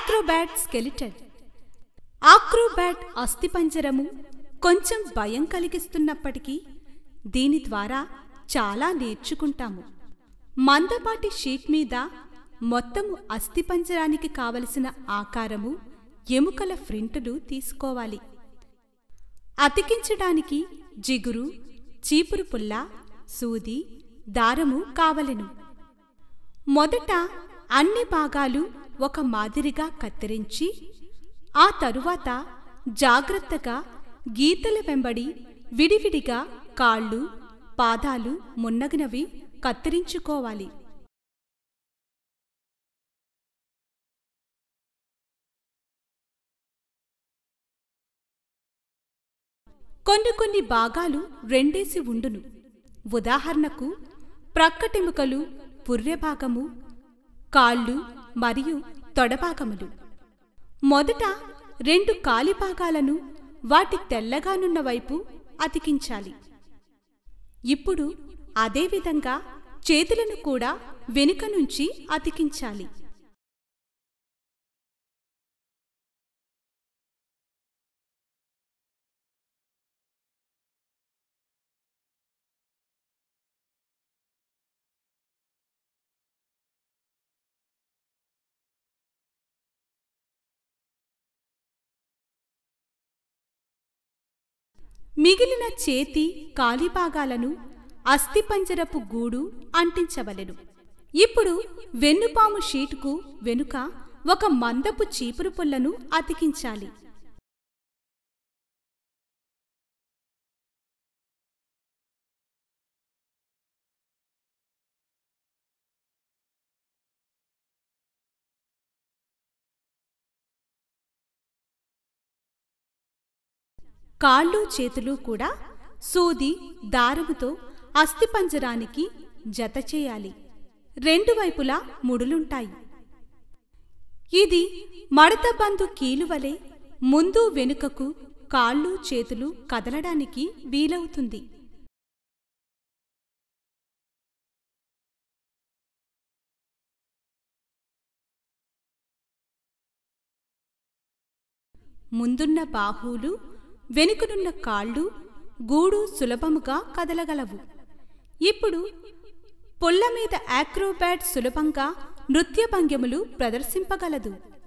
Acrobat skeleton Acrobat అస్థిపంజరము కొంచెం భయం కలిగిస్తున్నప్పటికీ దీని ద్వారా చాలా నేర్చుకుంటాము మందపాటి షీట్ మీద మొత్తము అస్థిపంజరానికి కావలసిన ఆకారము ఎముకల ఫ్రింటులు తీసుకోవాలి అతికించడానికి జిగురు చీపురు పుల్ల సూది దారము కావలెను మొదట అన్ని భాగాలు ఒక మాదిరిగా కత్తిరించి ఆ తరువాత జాగ్రత్తగా గీతల వెంబడి విడివిడిగా కాళ్ళు పాదాలు మున్నగినవి కత్తిరించుకోవాలి కొన్ని కొన్ని భాగాలు రెండేసి ఉండును ఉదాహరణకు ప్రక్కటెముకలు పుర్రె భాగము కాళ్ళు మరియు తొడభాగములు మొదట రెండు కాలి భాగాలను వాటి తెల్లగానున్న వైపు అతికించాలి ఇప్పుడు అదేవిధంగా చేతులను కూడా వెనుక నుంచి అతికించాలి మిగిలిన చేతి కాలిభాగాలను అస్థిపంజరపు గూడు అంటించవలెను ఇప్పుడు వెన్నుపాము షీటుకు వెనుక ఒక మందపు చీపురు పుల్లను అతికించాలి కాళ్ళు చేతులు కూడా సూది దారముతో అస్థిపంజరానికి జత చేయాలి రెండు వైపులా ముడులుంటాయి ఇది మడతబందు కీలువలే ముందు వెనుకకు కాళ్ళు చేతులు కదలడానికి వీలవుతుంది ముందున్న బాహువులు వెనుకనున్న కాళ్ళు గూడు సులభముగా కదలగలవు ఇప్పుడు పుల్ల మీద యాక్రోబాట్ సులభంగా నృత్య భంగిమలు ప్రదర్శింపగలదు